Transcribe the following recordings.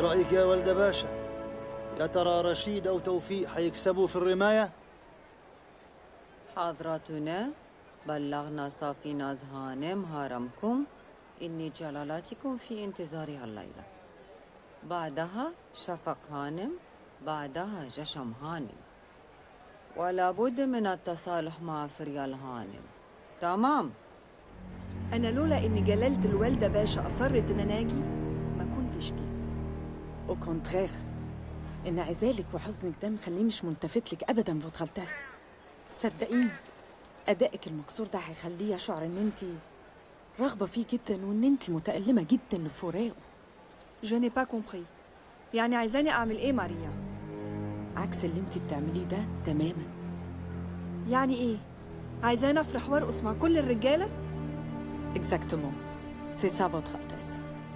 رأيك يا ولد باشا يا ترى رشيد أو توفيق حيكسبوا في الرماية؟ حضراتنا بلغنا صافي ناز هانم هارمكم إني جلالاتكم في انتظارها الليلة بعدها شفق هانم بعدها جشم هانم ولا بد من التصالح مع فريال هانم تمام أنا لولا إن جلالة الوالدة باشا أصرت إن أنا أجي ما كنتش جيت او كونترير انعزالك وحزنك ده مخليه مش ملتفت لك ابدا فوتغالتاس صدقيني ادائك المكسور ده هيخليه يشعر ان انت راغبه فيه جدا وان انت متالمه جدا لفراقه جو ني با كومبري يعني عايزاني أعمل إيه ماريا؟ عكس اللي انت بتعمليه ده تماما يعني إيه؟ عايزاني أفرح وأرقص مع كل الرجالة؟ اكزاكتومون سي سا فوتغالتاس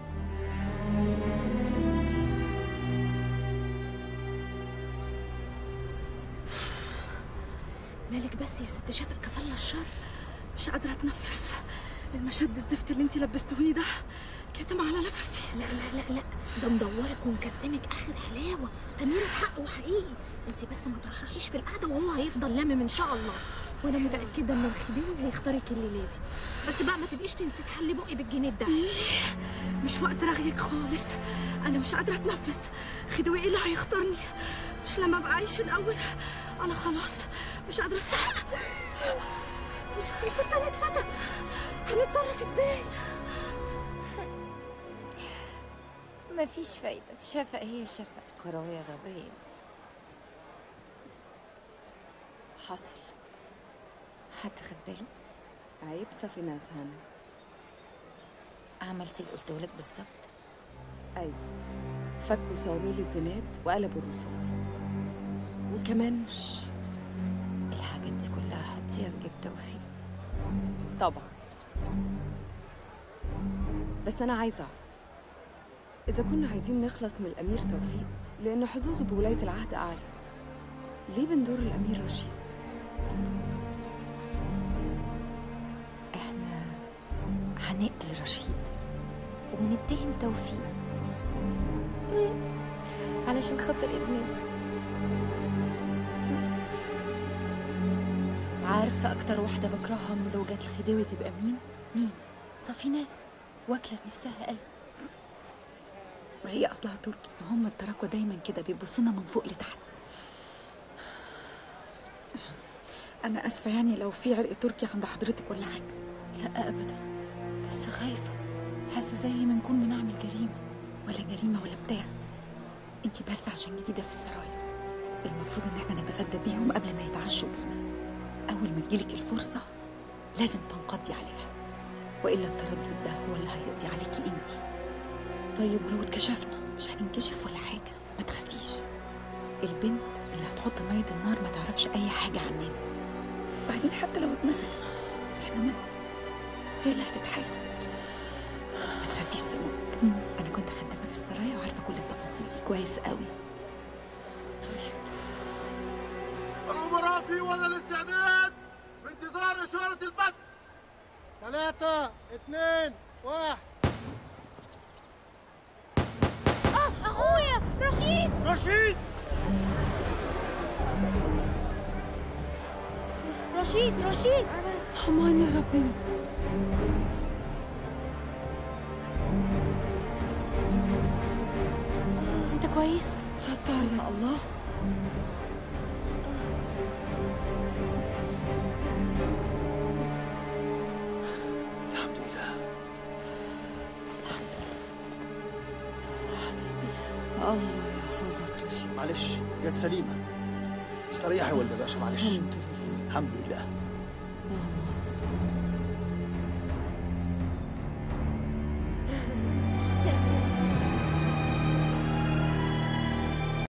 مالك بس يا ست شفق كفل الشر مش قادرة اتنفس المشد الزفت اللي انتي لبستوني ده كتم على نفسي لا لا لا لا ده مدورك ومكسمك اخر حلاوه امير الحق وحقيقي انت بس ما ترحرحيش في القعده وهو هيفضل لامم ان شاء الله وانا متاكده ان الخديوي هيختارك الليله دي بس بقى ما تبقيش تنسي تحلي بقي بالجنيه ده مش وقت رغيك خالص انا مش قادرة اتنفس خدوي ايه اللي هيختارني مش لما ابقى عايش الاول انا خلاص مش قادرة استحمل الفستان اتفتح هنتصرف ازاي مفيش فايدة شفق هي شفق كروية غبية حصل حد خد باله عيب صافي ناس هانم عملتي اللي قلته لك بالظبط ايوه فكوا صواميل الزناد وقلبوا الرصاصه وكمان الحاجات دي كلها حطيها في جيب توفيق طبعا بس أنا عايزة أعرف إذا كنا عايزين نخلص من الأمير توفيق لأن حظوظه بولاية العهد أعلى ليه بندور الأمير رشيد؟ احنا هنقتل رشيد ونتهم توفيق علشان خاطر ابننا عارفه اكتر واحده بكرهها من زوجات الخديوي تبقى مين مين؟ صافي ناس واكله في نفسها قلب ما هي أصلها تركي هم التراكوة دايما كده بيبصونا من فوق لتحت أنا آسفة يعني لو في عرق تركي عند حضرتك ولا حاجة لا ابدا بس خايفه حاسه زي ما نكون بنعمل جريمه ولا جريمة ولا بتاع انتي بس عشان جديدة في السرايا المفروض ان احنا نتغدى بيهم قبل ما يتعشوا بينا اول ما تجيلك الفرصة لازم تنقضي عليها والا التردد ده هو اللي هيقضي عليكي انتي طيب ولو اتكشفنا مش هننكشف ولا حاجة ما تخافيش البنت اللي هتحط مية النار ما تعرفش اي حاجة عننا بعدين حتى لو اتمسكت احنا منها هي اللي هتتحاسب ما تخافيش سموك انا كنت خدامه في السرايا وعارفه كل التفاصيل دي كويس قوي الأمراء في وضع الاستعداد بانتظار إشارة البدء ثلاثة اثنين واحد اخويا رشيد رشيد رشيد رشيد امان يا ربنا انت كويس ستار يا الله الحمد لله الله يحفظك رشيد معلش جت سليمة استريحي يا ولد باشا معلش الحمد لله الحمد لله ماما